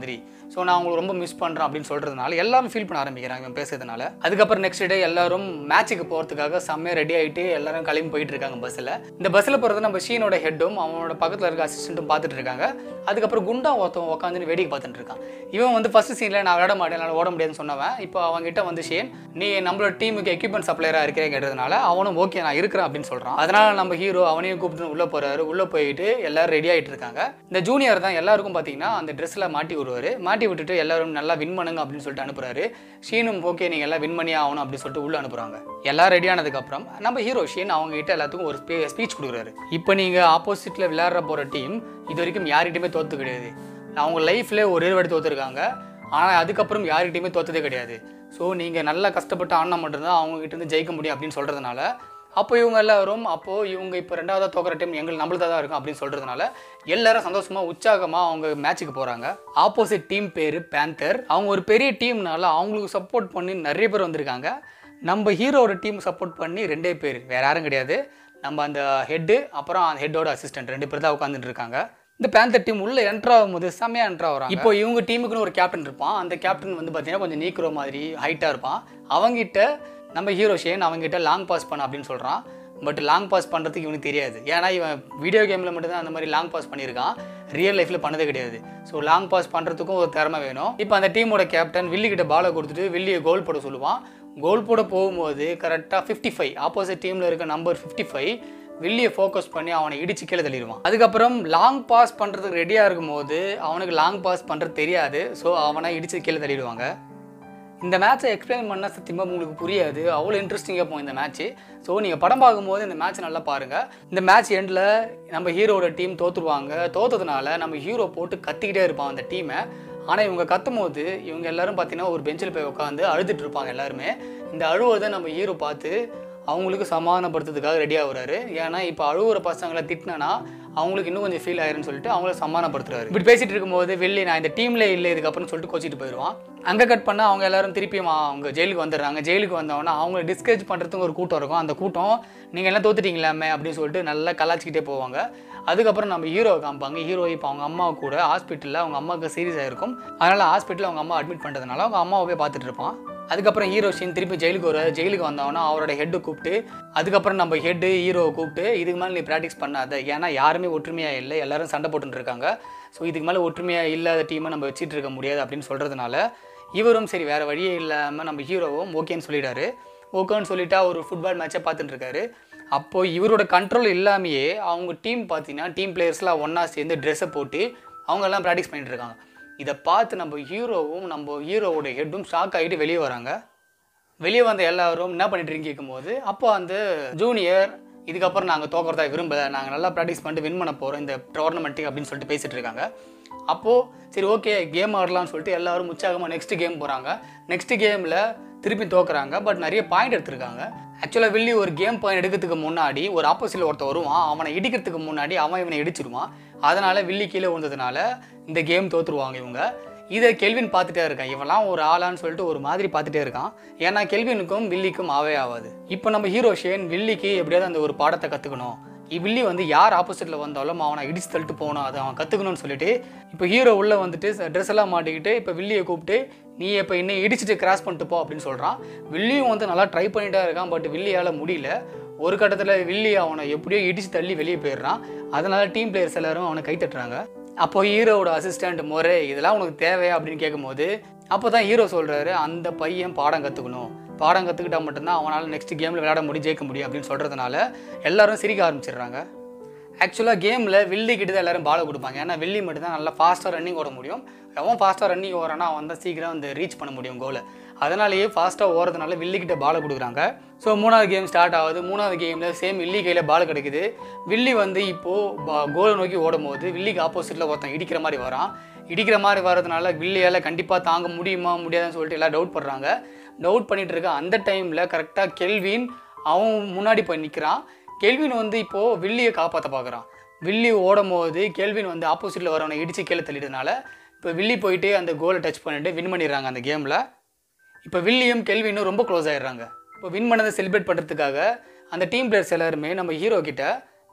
ஸோ நான் உங்களுக்கு ரொம்ப மிஸ் பண்ணுறேன் அப்படின்னு சொல்கிறதுனால எல்லாரும் ஃபீல் பண்ண ஆரம்பிக்கிறாங்க இவன் பேசுறதுனால அதுக்கப்புறம் நெக்ஸ்ட் டே எல்லாரும் மேட்ச்சுக்கு போகிறதுக்காக செம்மையாக ரெடி ஆகிட்டு எல்லாரும் கிளம்பி போயிட்டு இருக்காங்க பஸ்ஸில் இந்த பஸ்ஸில் போகிறது நம்ம ஷீனோட ஹெட்டும் அவனோட பக்கத்தில் இருக்க அசிஸ்டண்ட்டும் பார்த்துட்டு இருக்காங்க அதுக்கப்புறம் குண்டா ஒருத்தன் உட்காந்து வேடிக்கை பார்த்துட்டு இருக்கான் இவன் வந்து ஃபர்ஸ்ட் சீனில் நான் விளையாட மாட்டேன் என்னால் ஓட முடியாதுன்னு சொன்னவன் இப்போ அவங்ககிட்ட வந்து ஷேன் நீ நம்மளோட டீமுக்கு எக்யூப்மெண்ட் சப்ளையராக இருக்கிறேன் கேட்டதுனால அவனும் ஓகே நான் இருக்கிறேன் அப்படின்னு சொல்கிறான் அதனால நம்ம ஹீரோ அவனையும் கூப்பிட்டு உள்ளே போகிறாரு உள்ளே போயிட்டு எல்லாரும் ரெடி ஆகிட்டு இருக்காங்க இந்த ஜூனியர் தான் எல்லாருக்கும் பார்த்தீங்கன்னா அந்த ட்ரெஸ்ஸில் மாட்டி விடுவார் மாட்டி விட்டுட்டு எல்லாரும் நல்லா வின் பண்ணுங்க அப்படின்னு சொல்லிட்டு அனுப்புறாரு ஷீனும் ஓகே நீங்கள் எல்லாம் வின் பண்ணி ஆகணும் அப்படின்னு சொல்லிட்டு உள்ளே அனுப்புகிறாங்க எல்லாம் ரெடி ஆனதுக்கப்புறம் நம்ம ஹீரோ ஷீன் அவங்க கிட்ட எல்லாத்துக்கும் ஒரு ஸ்பீச் கொடுக்குறாரு இப்போ நீங்கள் ஆப்போசிட்டில் விளையாடுற போகிற டீம் இது வரைக்கும் யார்கிட்டயுமே தோத்து கிடையாது அவங்க லைஃப்ல ஒரே வாட்டி தோத்துருக்காங்க ஆனால் அதுக்கப்புறம் யார்கிட்டயுமே தோத்ததே கிடையாது ஸோ நீங்கள் நல்லா கஷ்டப்பட்டு ஆடினா மட்டும்தான் அவங்க கிட்ட இருந்து ஜெயிக்க முடியும் அப்படின்னு சொல்கிறதுனால அப்போ இவங்க எல்லாரும் அப்போது இவங்க இப்போ ரெண்டாவதாக தோக்கிற டைம் எங்களுக்கு நம்மளுக்கு தான் இருக்கும் அப்படின்னு சொல்கிறதுனால எல்லாரும் சந்தோஷமாக உற்சாகமாக அவங்க மேட்ச்சுக்கு போகிறாங்க ஆப்போசிட் டீம் பேர் பேந்தர் அவங்க ஒரு பெரிய டீம்னால அவங்களுக்கு சப்போர்ட் பண்ணி நிறைய பேர் வந்திருக்காங்க நம்ம ஹீரோவோட டீம் சப்போர்ட் பண்ணி ரெண்டே பேர் வேற யாரும் கிடையாது நம்ம அந்த ஹெட்டு அப்புறம் அந்த ஹெட்டோட அசிஸ்டன்ட் ரெண்டு பேர் தான் உட்காந்துட்டு இருக்காங்க இந்த பேந்தர் டீம் உள்ள என்ட்ரு ஆகும்போது செம்மையா என்ட்ரு ஆகிறாங்க இப்போ இவங்க டீமுக்குன்னு ஒரு கேப்டன் இருப்பான் அந்த கேப்டன் வந்து பார்த்தீங்கன்னா கொஞ்சம் நீக்கிறோ மாதிரி ஹைட்டாக இருப்பான் அவங்கிட்ட நம்ம ஹீரோ ஷேன் அவங்ககிட்ட லாங் பாஸ் பண்ண அப்படின்னு சொல்கிறான் பட் லாங் பாஸ் பண்ணுறதுக்கு இவனுக்கு தெரியாது ஏன்னா இவன் வீடியோ கேமில் மட்டும்தான் அந்த மாதிரி லாங் பாஸ் பண்ணியிருக்கான் ரியல் லைஃப்பில் பண்ணதே கிடையாது ஸோ லாங் பாஸ் பண்ணுறதுக்கும் ஒரு திறமை வேணும் இப்போ அந்த டீமோட கேப்டன் வில்லி கிட்ட பாலை கொடுத்துட்டு வில்லியை கோல் போட சொல்லுவான் கோல் போட போகும்போது கரெக்டாக ஃபிஃப்டி ஃபைவ் ஆப்போசிட் டீமில் இருக்க நம்பர் ஃபிஃப்டி ஃபைவ் வில்லியை ஃபோக்கஸ் பண்ணி அவனை இடிச்சு கீழே தள்ளிடுவான் அதுக்கப்புறம் லாங் பாஸ் பண்ணுறதுக்கு ரெடியாக இருக்கும்போது அவனுக்கு லாங் பாஸ் பண்ணுறது தெரியாது ஸோ அவனை இடிச்சு கீழே தள்ளிடுவாங்க இந்த மேட்ச்சை எக்ஸ்பிளைன் பண்ணால் சத்தியமாக உங்களுக்கு புரியாது அவ்வளோ இன்ட்ரெஸ்டிங்காக போகும் இந்த மேட்ச்சு ஸோ நீங்கள் படம் பார்க்கும்போது இந்த மேட்ச் நல்லா பாருங்கள் இந்த மேட்ச் எண்டில் நம்ம ஹீரோட டீம் தோத்துருவாங்க தோத்ததுனால நம்ம ஹீரோ போட்டு கத்திக்கிட்டே இருப்பான் அந்த டீமை ஆனால் இவங்க கத்தும் போது இவங்க எல்லாரும் பார்த்தீங்கன்னா ஒரு பெஞ்சில் போய் உட்காந்து அழுதுட்டு இருப்பாங்க எல்லாருமே இந்த அழுவதை நம்ம ஹீரோ பார்த்து அவங்களுக்கு சமாதானப்படுத்துறதுக்காக ரெடி ஆகுறாரு ஏன்னா இப்போ அழுகுற பசங்களை திட்டினா அவங்களுக்கு இன்னும் கொஞ்சம் ஃபீல் ஆயிருன்னு சொல்லிட்டு அவங்கள சமாதானப்படுத்துறாரு இப்படி பேசிட்டு இருக்கும்போது வெளியே நான் இந்த டீம்ல இல்லை இதுக்கப்புறம் சொல்லிட்டு கோச்சிட்டு போயிடுவான் அங்கே கட் பண்ணா அவங்க எல்லாரும் திருப்பியும் அவங்க ஜெயிலுக்கு வந்துடுறாங்க ஜெயிலுக்கு வந்தவொடனே அவங்கள டிஸ்கரேஜ் பண்ணுறதுக்கு ஒரு கூட்டம் இருக்கும் அந்த கூட்டம் நீங்கள் எல்லாம் தோத்துட்டீங்களாமே அப்படின்னு சொல்லிட்டு நல்லா கலாச்சிக்கிட்டே போவாங்க அதுக்கப்புறம் நம்ம ஹீரோவை காமிப்பாங்க ஹீரோ இப்போ அவங்க அம்மா கூட ஹாஸ்பிட்டலில் அவங்க அம்மாவுக்கு சீரியஸ் ஆயிருக்கும் அதனால ஹாஸ்பிட்டலில் அவங்க அம்மா அட்மிட் பண்ணுறதுனால அவங்க அம்மாவை போய் பார்த்துட்டு இருப்பான் அதுக்கப்புறம் ஹீரோ ஷீன் திருப்பி ஜெயிலுக்கு வர ஜெயிலுக்கு வந்தவொடனே அவரோட ஹெட்டு கூப்பிட்டு அதுக்கப்புறம் நம்ம ஹெட்டு ஹீரோவை கூப்பிட்டு இதுக்கு மேலே நீ ப்ராக்டிஸ் பண்ணாத ஏன்னா யாருமே ஒற்றுமையாக இல்லை எல்லாரும் சண்டை போட்டுட்டு இருக்காங்க ஸோ இதுக்கு மேலே ஒற்றுமையாக இல்லாத டீமை நம்ம வச்சிட்டு இருக்க முடியாது அப்படின்னு சொல்கிறதுனால இவரும் சரி வேறு வழியே இல்லாமல் நம்ம ஹீரோவும் ஓகேன்னு சொல்லிட்டாரு ஓகேன்னு சொல்லிட்டா ஒரு ஃபுட்பால் மேட்சை பார்த்துட்டு இருக்காரு அப்போ இவரோட கண்ட்ரோல் இல்லாமையே அவங்க டீம் பார்த்தீங்கன்னா டீம் பிளேயர்ஸ்லாம் ஒன்றா சேர்ந்து ட்ரெஸ்ஸை போட்டு அவங்க எல்லாம் ப்ராக்டிஸ் பண்ணிட்டு இருக்காங்க இதை பார்த்து நம்ம ஹீரோவும் நம்ம ஹீரோவோட ஹெட்டும் ஷாக் ஆகிட்டு வெளியே வராங்க வெளியே வந்த எல்லாரும் என்ன பண்ணிட்டு இருக்கீங்க கேட்கும்போது அப்போ அந்த ஜூனியர் இதுக்கப்புறம் நாங்கள் தோக்கிறதா விரும்பல நாங்கள் நல்லா ப்ராக்டிஸ் பண்ணிட்டு வின் பண்ண போகிறோம் இந்த டோர்னமெண்ட்டுக்கு அப்படின்னு சொல்லிட்டு பேசிட்டு இருக்காங்க அப்போது சரி ஓகே கேம் ஆடலாம்னு சொல்லிட்டு எல்லாரும் உற்சாகமாக நெக்ஸ்ட் கேம் போகிறாங்க நெக்ஸ்ட் கேமில் திருப்பி தோக்குறாங்க பட் நிறைய பாயிண்ட் எடுத்திருக்காங்க ஆக்சுவலாக வில்லி ஒரு கேம் பாயிண்ட் எடுக்கிறதுக்கு முன்னாடி ஒரு ஆப்போசிட்டில் ஒருத்தர் வருவான் அவனை இடிக்கிறதுக்கு முன்னாடி அவன் இவனை இடிச்சிருவான் அதனால் வில்லி கீழே விழுந்ததுனால இந்த கேம் தோத்துருவாங்க இவங்க இதை கெல்வின் பார்த்துட்டே இருக்கான் இவன்லாம் ஒரு ஆளான்னு சொல்லிட்டு ஒரு மாதிரி பார்த்துட்டே இருக்கான் ஏன்னா கெல்வினுக்கும் வில்லிக்கும் ஆவே ஆகாது இப்போ நம்ம ஹீரோ ஷேன் வில்லிக்கு எப்படியாவது அந்த ஒரு பாடத்தை கற்றுக்கணும் வில்லி வந்து யார் ஆப்போசிட்டில் வந்தாலும் அவனை இடிச்சு தள்ளிட்டு போகணும் அதை அவன் கற்றுக்கணும்னு சொல்லிட்டு இப்போ ஹீரோ உள்ளே வந்துட்டு ட்ரெஸ் எல்லாம் மாட்டிக்கிட்டு இப்போ வில்லியை கூப்பிட்டு நீ இப்போ இன்னும் இடிச்சிட்டு கிராஸ் பண்ணிட்டு போ அப்படின்னு சொல்கிறான் வில்லியும் வந்து நல்லா ட்ரை பண்ணிட்டே இருக்கான் பட் வில்லியால் முடியல ஒரு கட்டத்தில் வில்லி அவனை எப்படியோ இடிச்சு தள்ளி வெளியே போயிடுறான் அதனால டீம் பிளேயர்ஸ் எல்லாரும் அவனை கை தட்டுறாங்க அப்போ ஹீரோவோட அசிஸ்டண்ட் முறை இதெல்லாம் உனக்கு தேவையா அப்படின்னு கேட்கும்போது அப்போ தான் ஹீரோ சொல்கிறாரு அந்த பையன் பாடம் கற்றுக்கணும் பாடம் கற்றுக்கிட்டா மட்டும்தான் அவனால் நெக்ஸ்ட் கேமில் விளையாட முடியும் ஜெயிக்க முடியும் அப்படின்னு சொல்கிறதுனால எல்லாரும் சிரிக்க ஆரம்பிச்சிடுறாங்க ஆக்சுவலாக கேமில் வில்லி கிட்ட தான் எல்லாரும் பாலை கொடுப்பாங்க ஏன்னா வில்லி மட்டும் தான் நல்லா ஃபாஸ்ட்டாக ரன்னிங் ஓட முடியும் எவன் ஃபாஸ்ட்டாக ரன்னிங் ஓடுறானா அவன் தான் சீக்கிரம் வந்து ரீச் பண்ண முடியும் கோலை அதனாலேயே ஃபாஸ்ட்டாக ஓடுறதுனால வில்லி கிட்ட பாலை கொடுக்குறாங்க ஸோ மூணாவது கேம் ஸ்டார்ட் ஆகுது மூணாவது கேமில் சேம் வில்லி கையில் பால் கிடைக்குது வில்லி வந்து இப்போது கோலை நோக்கி ஓடும் போது வில்லிக்கு ஆப்போசிட்டில் ஒருத்தன் இடிக்கிற மாதிரி வரான் இடிக்கிற மாதிரி வர்றதுனால வில்லியால் கண்டிப்பாக தாங்க முடியுமா முடியாதுன்னு சொல்லிட்டு எல்லாம் டவுட் பண்ணுறாங்க டவுட் பண்ணிட்டு இருக்க அந்த டைமில் கரெக்டாக கெல்வின் அவன் முன்னாடி போய் நிற்கிறான் கெல்வின் வந்து இப்போது வில்லியை காப்பாற்ற பார்க்குறான் வில்லி ஓடும் போது கெல்வின் வந்து ஆப்போசிட்டில் வரவனை இடித்து கீழே தள்ளிட்டதுனால இப்போ வில்லி போயிட்டு அந்த கோலை டச் பண்ணிட்டு வின் பண்ணிடுறாங்க அந்த கேமில் இப்போ வில்லியும் கெல்வினும் ரொம்ப க்ளோஸ் ஆயிடுறாங்க இப்போ வின் பண்ணதை செலிப்ரேட் பண்ணுறதுக்காக அந்த டீம் பிளேயர்ஸ் எல்லாருமே நம்ம ஹீரோ கிட்ட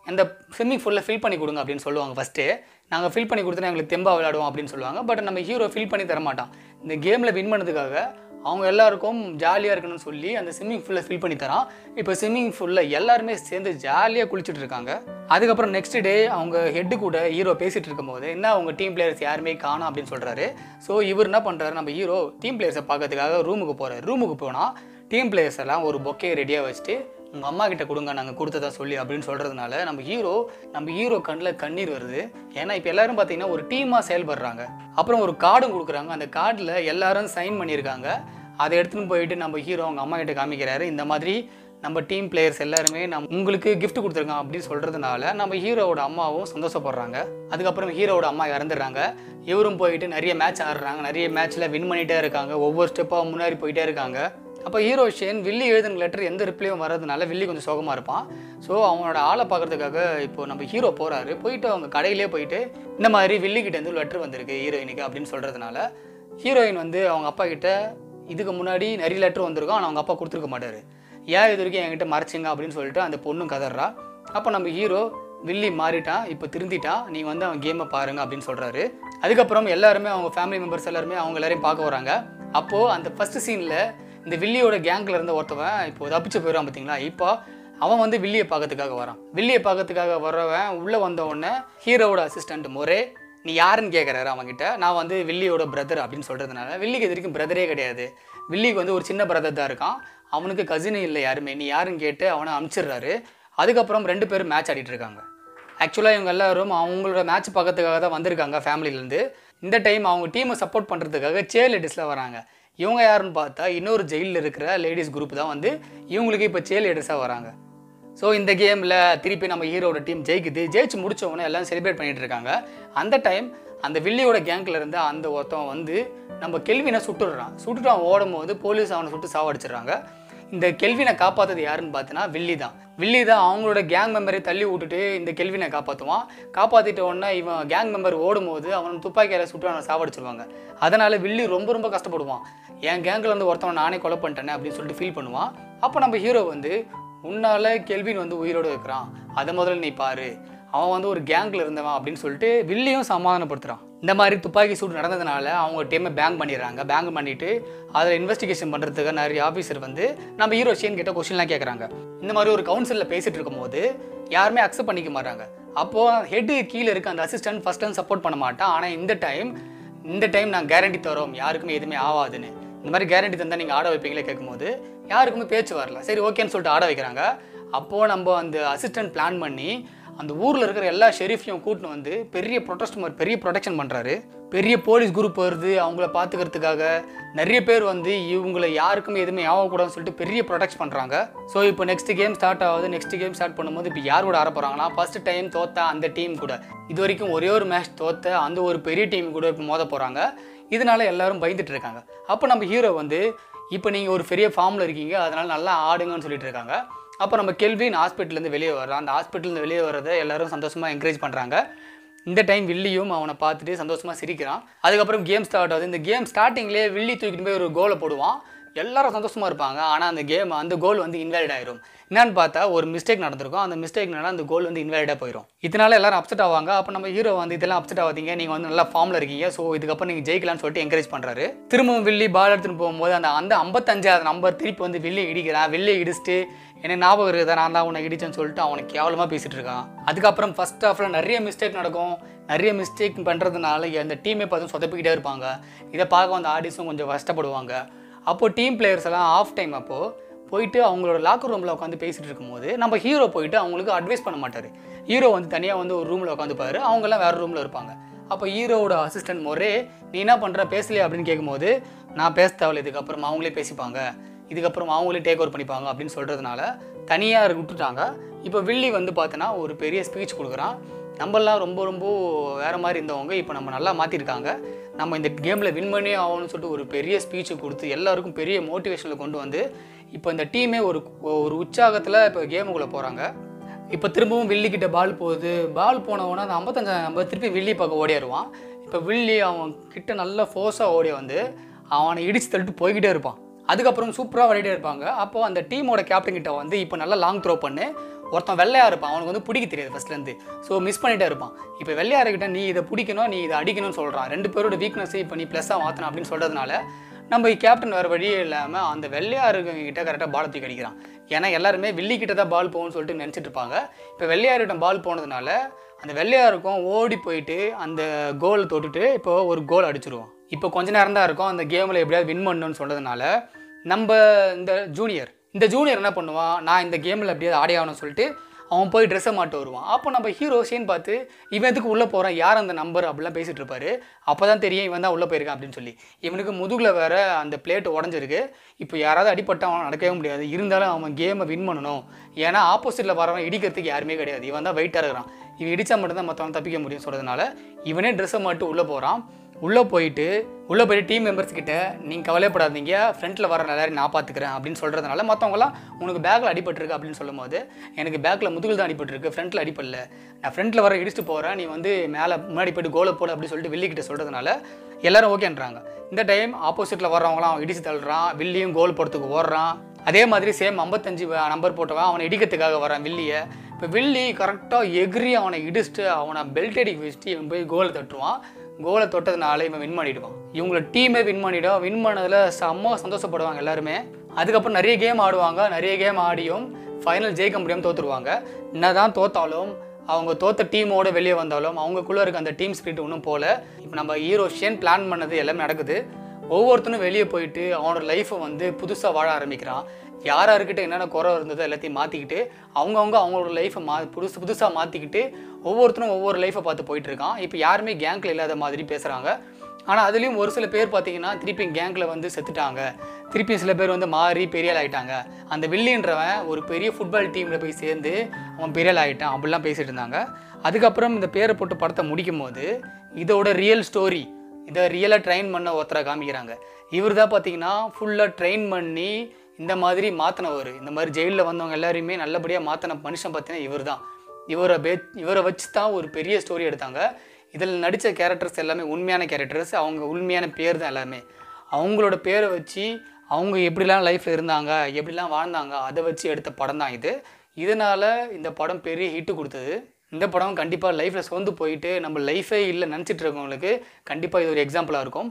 அந்த ஸ்விம்மிங் ஃபுல்லில் ஃபில் பண்ணி கொடுங்க அப்படின்னு சொல்லுவாங்க ஃபஸ்ட்டு நாங்கள் ஃபில் பண்ணி கொடுத்தா எங்களுக்கு தெம்பா விளையாடுவோம் அப்படின்னு சொல்லுவாங்க பட் நம்ம ஹீரோ ஃபில் பண்ணி தர மாட்டான் இந்த கேமில் வின் பண்ணதுக்காக அவங்க எல்லாருக்கும் ஜாலியாக இருக்கணும்னு சொல்லி அந்த ஸ்விம்மிங் ஃபுல்லில் ஃபில் பண்ணி தரான் இப்போ ஸ்விம்மிங் ஃபுல்லில் எல்லாருமே சேர்ந்து ஜாலியாக குளிச்சுட்டு இருக்காங்க அதுக்கப்புறம் நெக்ஸ்ட் டே அவங்க ஹெட்டு கூட ஹீரோ பேசிகிட்டு இருக்கும்போது என்ன அவங்க டீம் பிளேயர்ஸ் யாருமே காணோம் அப்படின்னு சொல்கிறாரு ஸோ இவர் என்ன பண்ணுறாரு நம்ம ஹீரோ டீம் பிளேயர்ஸை பார்க்கறதுக்காக ரூமுக்கு போகிறார் ரூமுக்கு போனால் டீம் பிளேயர்ஸ் எல்லாம் ஒரு பொக்கே ரெடியாக வச்சுட்டு உங்கள் அம்மா கிட்ட கொடுங்க நாங்கள் கொடுத்ததா சொல்லி அப்படின்னு சொல்கிறதுனால நம்ம ஹீரோ நம்ம ஹீரோ கண்ணில் கண்ணீர் வருது ஏன்னா இப்போ எல்லாரும் பார்த்தீங்கன்னா ஒரு டீமாக செயல்படுறாங்க அப்புறம் ஒரு கார்டும் கொடுக்குறாங்க அந்த கார்டில் எல்லாரும் சைன் பண்ணியிருக்காங்க அதை எடுத்துன்னு போயிட்டு நம்ம ஹீரோ அவங்க அம்மா கிட்ட காமிக்கிறாரு இந்த மாதிரி நம்ம டீம் பிளேயர்ஸ் எல்லாருமே நம் உங்களுக்கு gift கொடுத்துருக்கான் அப்படின்னு சொல்கிறதுனால நம்ம ஹீரோவோட அம்மாவும் சந்தோஷப்படுறாங்க அதுக்கப்புறம் ஹீரோவோட அம்மா இறந்துடுறாங்க இவரும் போயிட்டு நிறைய மேட்ச் ஆடுறாங்க நிறைய மேட்ச்சில் வின் பண்ணிகிட்டே இருக்காங்க ஒவ்வொரு ஸ்டெப்பாக முன்னாடி போயிட்டே இருக்காங்க அப்போ ஹீரோ ஷேன் வில்லி எழுதின லெட்டர் எந்த ரிப்ளையும் வர்றதுனால வில்லி கொஞ்சம் சோகமாக இருப்பான் ஸோ அவனோட ஆளை பார்க்கறதுக்காக இப்போ நம்ம ஹீரோ போகிறாரு போயிட்டு அவங்க கடையிலே போயிட்டு இந்த மாதிரி வில்லி கிட்ட இருந்து லெட்டர் வந்திருக்கு ஹீரோயினுக்கு அப்படின்னு சொல்கிறதுனால ஹீரோயின் வந்து அவங்க அப்பா கிட்ட இதுக்கு முன்னாடி நிறைய லெட்டர் வந்திருக்கும் ஆனால் அவங்க அப்பா கொடுத்துருக்க மாட்டார் ஏன் இது வரைக்கும் என்கிட்ட மறைச்சிங்க அப்படின்னு சொல்லிட்டு அந்த பொண்ணும் கதறா அப்போ நம்ம ஹீரோ வில்லி மாறிட்டான் இப்போ திருந்திட்டான் நீங்கள் வந்து அவன் கேமை பாருங்க அப்படின்னு சொல்கிறாரு அதுக்கப்புறம் எல்லாருமே அவங்க ஃபேமிலி மெம்பர்ஸ் எல்லாருமே அவங்க எல்லாரையும் பார்க்க வராங்க அப்போது அந்த ஃபர்ஸ்ட் சீனில் இந்த வில்லியோட கேங்கில் இருந்த ஒருத்தவன் இப்போ தப்பிச்சு போயிடுவான் பார்த்தீங்களா இப்போ அவன் வந்து வில்லியை பார்க்கறதுக்காக வரான் வில்லியை பார்க்கறதுக்காக வர்றவன் உள்ளே வந்த உடனே ஹீரோவோட அசிஸ்டன்ட் மொரே நீ யாருன்னு கேட்குறாரு அவன்கிட்ட நான் வந்து வில்லியோட பிரதர் அப்படின்னு சொல்கிறதுனால வில்லிக்கு இது வரைக்கும் பிரதரே கிடையாது வில்லிக்கு வந்து ஒரு சின்ன பிரதர் தான் இருக்கான் அவனுக்கு கசினே இல்லை யாருமே நீ யாருன்னு கேட்டு அவனை அனுப்பிச்சிடுறாரு அதுக்கப்புறம் ரெண்டு பேரும் மேட்ச் ஆடிட்டு இருக்காங்க ஆக்சுவலாக இவங்க எல்லாரும் அவங்களோட மேட்ச் பார்க்கறதுக்காக தான் வந்திருக்காங்க ஃபேமிலியிலேருந்து இந்த டைம் அவங்க டீமை சப்போர்ட் பண்ணுறதுக்காக சேர் லேடிஸில் வராங்க இவங்க யாருன்னு பார்த்தா இன்னொரு ஜெயிலில் இருக்கிற லேடிஸ் குரூப் தான் வந்து இவங்களுக்கு இப்போ சேர் லேடிஸாக வராங்க ஸோ இந்த கேமில் திருப்பி நம்ம ஹீரோட டீம் ஜெயிக்குது ஜெயிச்சு முடிச்ச உடனே எல்லாம் செலிப்ரேட் பண்ணிட்டு இருக்காங்க அந்த டைம் அந்த வில்லியோட கேங்க்ல இருந்து அந்த ஒருத்தன் வந்து நம்ம கெல்வினை சுட்டுடுறான் சுட்டுட்டு அவன் ஓடும் போது போலீஸ் அவனை சுட்டு சாவடிச்சிடுறாங்க இந்த கெல்வினை காப்பாற்றுறது யாருன்னு பார்த்தீங்கன்னா வில்லி தான் வில்லி தான் அவங்களோட கேங் மெம்பரை தள்ளி விட்டுட்டு இந்த கெல்வினை காப்பாற்றுவான் காப்பாற்றிட்ட உடனே இவன் கேங் மெம்பர் ஓடும்போது அவன் துப்பாக்கியால் சுட்டு அவனை சாவடிச்சிருவாங்க அதனால் வில்லி ரொம்ப ரொம்ப கஷ்டப்படுவான் என் கேங்கில் இருந்து ஒருத்தவன் நானே கொலை பண்ணிட்டேனே அப்படின்னு சொல்லிட்டு ஃபீல் பண்ணுவான் அப்போ நம்ம ஹீரோ வந்து உன்னால கெல்வின் வந்து உயிரோடு இருக்கிறான் அதை முதல்ல நீ பாரு அவன் வந்து ஒரு கேங்கில் இருந்தவன் அப்படின்னு சொல்லிட்டு வில்லியும் சமாதானப்படுத்துறான் இந்த மாதிரி துப்பாக்கி சூடு நடந்ததுனால அவங்க டீமை பேங்க் பண்ணிடுறாங்க பேங்க் பண்ணிட்டு அதில் இன்வெஸ்டிகேஷன் பண்ணுறதுக்கு நிறைய ஆஃபீஸர் வந்து நம்ம ஹீரோ ஷேன் கிட்ட கொஸ்டின்லாம் கேட்குறாங்க இந்த மாதிரி ஒரு கவுன்சிலில் பேசிட்டு இருக்கும்போது யாருமே அக்செப்ட் பண்ணிக்க மாட்டாங்க அப்போது ஹெட்டு கீழே இருக்க அந்த அசிஸ்டன்ட் ஃபர்ஸ்ட் டைம் சப்போர்ட் பண்ண மாட்டான் ஆனால் இந்த டைம் இந்த டைம் நான் கேரண்டி தரோம் யாருக்குமே எதுவுமே ஆகாதுன்னு இந்த மாதிரி கேரண்டி தந்தால் நீங்கள் ஆட வைப்பீங்களே கேட்கும்போது யாருக்குமே பேச்சு வரல சரி ஓகேன்னு சொல்லிட்டு ஆட வைக்கிறாங்க அப்போது நம்ம அந்த அசிஸ்டன்ட் பிளான் பண்ணி அந்த ஊரில் இருக்கிற எல்லா ஷெரீஃபையும் கூட்டின்னு வந்து பெரிய ப்ரொடெக்ட் மாதிரி பெரிய ப்ரொடெக்ஷன் பண்ணுறாரு பெரிய போலீஸ் குரூப் வருது அவங்கள பார்த்துக்கிறதுக்காக நிறைய பேர் வந்து இவங்களை யாருக்குமே எதுவுமே ஆகக்கூடாதுன்னு சொல்லிட்டு பெரிய ப்ரொடெக்ட் பண்ணுறாங்க ஸோ இப்போ நெக்ஸ்ட் கேம் ஸ்டார்ட் ஆகுது நெக்ஸ்ட் கேம் ஸ்டார்ட் பண்ணும்போது இப்போ யார் கூட ஆட போகிறாங்கன்னா ஃபர்ஸ்ட் டைம் தோத்த அந்த டீம் கூட இது வரைக்கும் ஒரே ஒரு மேட்ச் தோத்த அந்த ஒரு பெரிய டீம் கூட இப்போ மோத போகிறாங்க இதனால எல்லாரும் பயந்துட்டு இருக்காங்க அப்போ நம்ம ஹீரோ வந்து இப்போ நீங்கள் ஒரு பெரிய ஃபார்மில் இருக்கீங்க அதனால நல்லா ஆடுங்கன்னு சொல்லிட்டு இருக்காங்க அப்போ நம்ம கெல்வின் ஹாஸ்பிட்டல்லேருந்து வெளியே வர்றான் அந்த ஹாஸ்பிட்டல்லேருந்து வெளியே வர்றதை எல்லாரும் சந்தோஷமாக என்கரேஜ் பண்ணுறாங்க இந்த டைம் வில்லியும் அவனை பார்த்துட்டு சந்தோஷமாக சிரிக்கிறான் அதுக்கப்புறம் கேம் ஸ்டார்ட் ஆகுது இந்த கேம் ஸ்டார்டிங்லேயே வில்லி தூக்கிட்டு போய் ஒரு கோலை போடுவான் எல்லாரும் சந்தோஷமாக இருப்பாங்க ஆனால் அந்த கேம் அந்த கோல் வந்து இன்வாலிட் ஆயிரும் என்னன்னு பார்த்தா ஒரு மிஸ்டேக் நடந்திருக்கும் அந்த மிஸ்டேக்னால அந்த கோல் வந்து இன்வாலிடாக போயிடும் இதனால எல்லாரும் அப்செட் ஆவாங்க அப்போ நம்ம ஹீரோ வந்து இதெல்லாம் அப்செட் ஆகாதீங்க நீங்கள் வந்து நல்லா ஃபார்மில் இருக்கீங்க ஸோ இதுக்கப்புறம் நீங்கள் ஜெயிக்கலாம்னு சொல்லிட்டு என்கரேஜ் பண்ணுறாரு திரும்பவும் வில்லி பால் எடுத்துன்னு போகும்போது அந்த அந்த ஐம்பத்தஞ்சாவது நம்பர் திருப்பி வந்து வில்லி இடிக்கிறான் வில்லி இடிச்சிட்டு எனக்கு ஞாபகம் இருக்குதா நான் தான் உன்னை இடிச்சேன்னு சொல்லிட்டு அவனுக்கு கேவலமாக பேசிட்டு இருக்கான் அதுக்கப்புறம் ஃபர்ஸ்ட் ஹாஃப்ல நிறைய மிஸ்டேக் நடக்கும் நிறைய மிஸ்டேக் பண்ணுறதுனால அந்த டீமே பார்த்து சொதப்பிக்கிட்டே இருப்பாங்க இதை பார்க்க அந்த ஆடியன்ஸும் கொஞ்சம் கஷ்டப்படுவாங்க அப்போ டீம் பிளேயர்ஸ் எல்லாம் ஆஃப் டைம் அப்போது போயிட்டு அவங்களோட லாக்கர் ரூமில் உட்காந்து பேசிட்டு இருக்கும்போது நம்ம ஹீரோ போயிட்டு அவங்களுக்கு அட்வைஸ் பண்ண மாட்டார் ஹீரோ வந்து தனியாக வந்து ஒரு ரூமில் உட்காந்துப்பாரு அவங்கெல்லாம் வேறு ரூமில் இருப்பாங்க அப்போ ஹீரோவோட அசிஸ்டன்ட் முறை நீ என்ன பண்ணுற பேசலையே அப்படின்னு கேட்கும்போது நான் பேச தேவையில்ல இதுக்கப்புறம் அவங்களே பேசிப்பாங்க இதுக்கப்புறம் அவங்களே டேக் ஓவர் பண்ணிப்பாங்க அப்படின்னு சொல்கிறதுனால தனியாக விட்டுட்டாங்க இப்போ வில்லி வந்து பார்த்தோன்னா ஒரு பெரிய ஸ்பீச் கொடுக்குறான் நம்மளாம் ரொம்ப ரொம்ப வேறு மாதிரி இருந்தவங்க இப்போ நம்ம நல்லா மாற்றிருக்காங்க நம்ம இந்த கேமில் வின் பண்ணியே ஆகணும்னு சொல்லிட்டு ஒரு பெரிய ஸ்பீச்சை கொடுத்து எல்லாருக்கும் பெரிய மோட்டிவேஷனில் கொண்டு வந்து இப்போ இந்த டீமே ஒரு ஒரு உற்சாகத்தில் இப்போ கேமுக்குள்ளே போகிறாங்க இப்போ திரும்பவும் வில்லி கிட்ட பால் போகுது பால் போனவொன்னே அந்த ஐம்பத்தஞ்சாயிரம் நம்பர் திருப்பி வில்லி பக்கம் ஓடிடுவான் இப்போ வில்லி அவன் கிட்ட நல்லா ஃபோர்ஸாக ஓடி வந்து அவனை இடிச்சு தள்ளிட்டு போய்கிட்டே இருப்பான் அதுக்கப்புறம் சூப்பராக விளையாடிட்டே இருப்பாங்க அப்போ அந்த டீமோட கேப்டன் கிட்ட வந்து இப்போ நல்லா லாங் த்ரோ பண்ணு ஒருத்தன் வெள்ளையா இருப்பான் அவனுக்கு வந்து பிடிக்க தெரியாது ஃபர்ஸ்ட்லேருந்து ஸோ மிஸ் பண்ணிட்டே இருப்பான் இப்போ வெள்ளையாருக்கிட்ட நீ இதை பிடிக்கணும் நீ இதை அடிக்கணும்னு சொல்கிறான் ரெண்டு பேரோட வீக்னஸை இப்போ நீ ப்ளஸ்ஸாக மாற்றணும் அப்படின்னு சொல்கிறதுனால நம்ம கேப்டன் வேறு வழியே இல்லாமல் அந்த வெள்ளையாருங்க கிட்ட கரெக்டாக பால் தூக்கி அடிக்கிறான் ஏன்னா எல்லாருமே வில்லி கிட்ட தான் பால் போகும்னு சொல்லிட்டு நினச்சிட்டு இருப்பாங்க இப்போ வெள்ளையார்கிட்ட பால் போனதுனால அந்த வெள்ளையாருக்கும் ஓடி போயிட்டு அந்த கோலை தொட்டுட்டு இப்போ ஒரு கோல் அடிச்சிருவோம் இப்போ கொஞ்ச நேரம் தான் இருக்கும் அந்த கேமில் எப்படியாவது வின் பண்ணணும்னு சொன்னதுனால நம்ம இந்த ஜூனியர் இந்த ஜூனியர் என்ன பண்ணுவான் நான் இந்த கேமில் எப்படியாவது ஆடி ஆகணும்னு சொல்லிட்டு அவன் போய் ட்ரெஸ்ஸை மாட்ட வருவான் அப்போ நம்ம ஹீரோ சீன் பார்த்து இவன் எதுக்கு உள்ளே போகிறான் யார் அந்த நம்பர் அப்படிலாம் பேசிகிட்டு இருப்பாரு அப்போ தான் தெரியும் இவன் தான் உள்ளே போயிருக்கான் அப்படின்னு சொல்லி இவனுக்கு முதுகில் வேற அந்த பிளேட் உடஞ்சிருக்கு இப்போ யாராவது அடிப்பட்டா அவன் நடக்கவே முடியாது இருந்தாலும் அவன் கேமை வின் பண்ணணும் ஏன்னா ஆப்போசிட்டில் வரவன் இடிக்கிறதுக்கு யாருமே கிடையாது இவன் தான் வெயிட்டாக இருக்கிறான் இவன் இடித்தா மட்டும்தான் மற்றவன் தப்பிக்க முடியும் சொல்கிறதுனால இவனே ட்ரெஸ்ஸை மாட்டு உள்ளே போகிறான் உள்ளே போயிட்டு உள்ளே போயிட்டு டீம் மெம்பர்ஸ் கிட்ட நீங்கள் கவலைப்படாதீங்க ஃப்ரண்ட்டில் வர எல்லாரையும் நான் பார்த்துக்கிறேன் அப்படின்னு சொல்கிறதுனால மற்றவங்களாம் உனக்கு பேக்கில் அடிபட்டிருக்கு அப்படின்னு சொல்லும்போது எனக்கு பேக்கில் முதுகில் தான் அடிபட்டிருக்கு ஃப்ரண்ட்டில் அடிப்படல நான் ஃப்ரண்ட்டில் வர இடிச்சுட்டு போகிறேன் நீ வந்து மேலே முன்னாடி போயிட்டு கோலை போடு அப்படின்னு சொல்லிட்டு வில்லிக்கிட்ட சொல்கிறதுனால எல்லாரும் ஓகேன்றாங்க இந்த டைம் ஆப்போசிட்டில் வர்றவங்களாம் அவன் இடிச்சு தள்ளுறான் வில்லியும் கோல் போடுறதுக்கு ஓடுறான் அதே மாதிரி சேம் ஐம்பத்தஞ்சு நம்பர் போட்டவன் அவனை இடிக்கிறதுக்காக வரான் வில்லியை இப்போ வில்லி கரெக்டாக எகிரி அவனை இடிச்சுட்டு அவனை பெல்ட் அடிக்க வச்சுட்டு இவன் போய் கோலை தட்டுவான் கோலை தொட்டதுனால இவன் வின் பண்ணிடுவான் இவங்கள டீமே வின் பண்ணிடும் வின் பண்ணதில் செம்ம சந்தோஷப்படுவாங்க எல்லாருமே அதுக்கப்புறம் நிறைய கேம் ஆடுவாங்க நிறைய கேம் ஆடியும் ஃபைனல் ஜெயிக்க முடியாமல் தோத்துருவாங்க என்னதான் தோத்தாலும் அவங்க தோத்த டீமோட வெளியே வந்தாலும் அவங்களுக்குள்ளே இருக்க அந்த டீம் ஸ்பிரிட் ஒன்றும் போல இப்போ நம்ம ஹீரோ ஷேன் பிளான் பண்ணது எல்லாமே நடக்குது ஒவ்வொருத்தனும் வெளியே போயிட்டு அவனோட லைஃப்பை வந்து புதுசாக வாழ ஆரம்பிக்கிறான் யார் யாருக்கிட்ட என்னென்ன குறை இருந்ததோ எல்லாத்தையும் மாற்றிக்கிட்டு அவங்கவுங்க அவங்களோட லைஃப்பை மா புதுசு புதுசாக மாற்றிக்கிட்டு ஒவ்வொருத்தரும் ஒவ்வொரு லைஃப்பை பார்த்து போயிட்டு இருக்கான் இப்போ யாருமே கேங்கில் இல்லாத மாதிரி பேசுகிறாங்க ஆனால் அதுலேயும் ஒரு சில பேர் பார்த்தீங்கன்னா திருப்பி கேங்கில் வந்து செத்துட்டாங்க திருப்பி சில பேர் வந்து மாறி பெரியாள் ஆயிட்டாங்க அந்த வில்லின்றவன் ஒரு பெரிய ஃபுட்பால் டீமில் போய் சேர்ந்து அவன் பெரியாள் ஆகிட்டான் அப்படிலாம் பேசிட்டு இருந்தாங்க அதுக்கப்புறம் இந்த பேரை போட்டு படத்தை முடிக்கும் போது இதோட ரியல் ஸ்டோரி இதை ரியலாக ட்ரெயின் பண்ண ஒருத்தரை காமிக்கிறாங்க இவர் தான் பார்த்தீங்கன்னா ஃபுல்லாக ட்ரெயின் பண்ணி இந்த மாதிரி மாற்றினவர் இந்த மாதிரி ஜெயிலில் வந்தவங்க எல்லாரையுமே நல்லபடியாக மாற்றின மனுஷன் பார்த்தீங்கன்னா இவர் தான் இவரை பே இவரை வச்சு தான் ஒரு பெரிய ஸ்டோரி எடுத்தாங்க இதில் நடித்த கேரக்டர்ஸ் எல்லாமே உண்மையான கேரக்டர்ஸ் அவங்க உண்மையான பேர் தான் எல்லாமே அவங்களோட பேரை வச்சு அவங்க எப்படிலாம் லைஃப்பில் இருந்தாங்க எப்படிலாம் வாழ்ந்தாங்க அதை வச்சு எடுத்த படம் தான் இது இதனால் இந்த படம் பெரிய ஹிட்டு கொடுத்தது இந்த படம் கண்டிப்பாக லைஃப்பில் சோர்ந்து போயிட்டு நம்ம லைஃபே இல்லை நினச்சிட்டு இருக்கவங்களுக்கு கண்டிப்பாக இது ஒரு எக்ஸாம்பிளாக இருக்கும்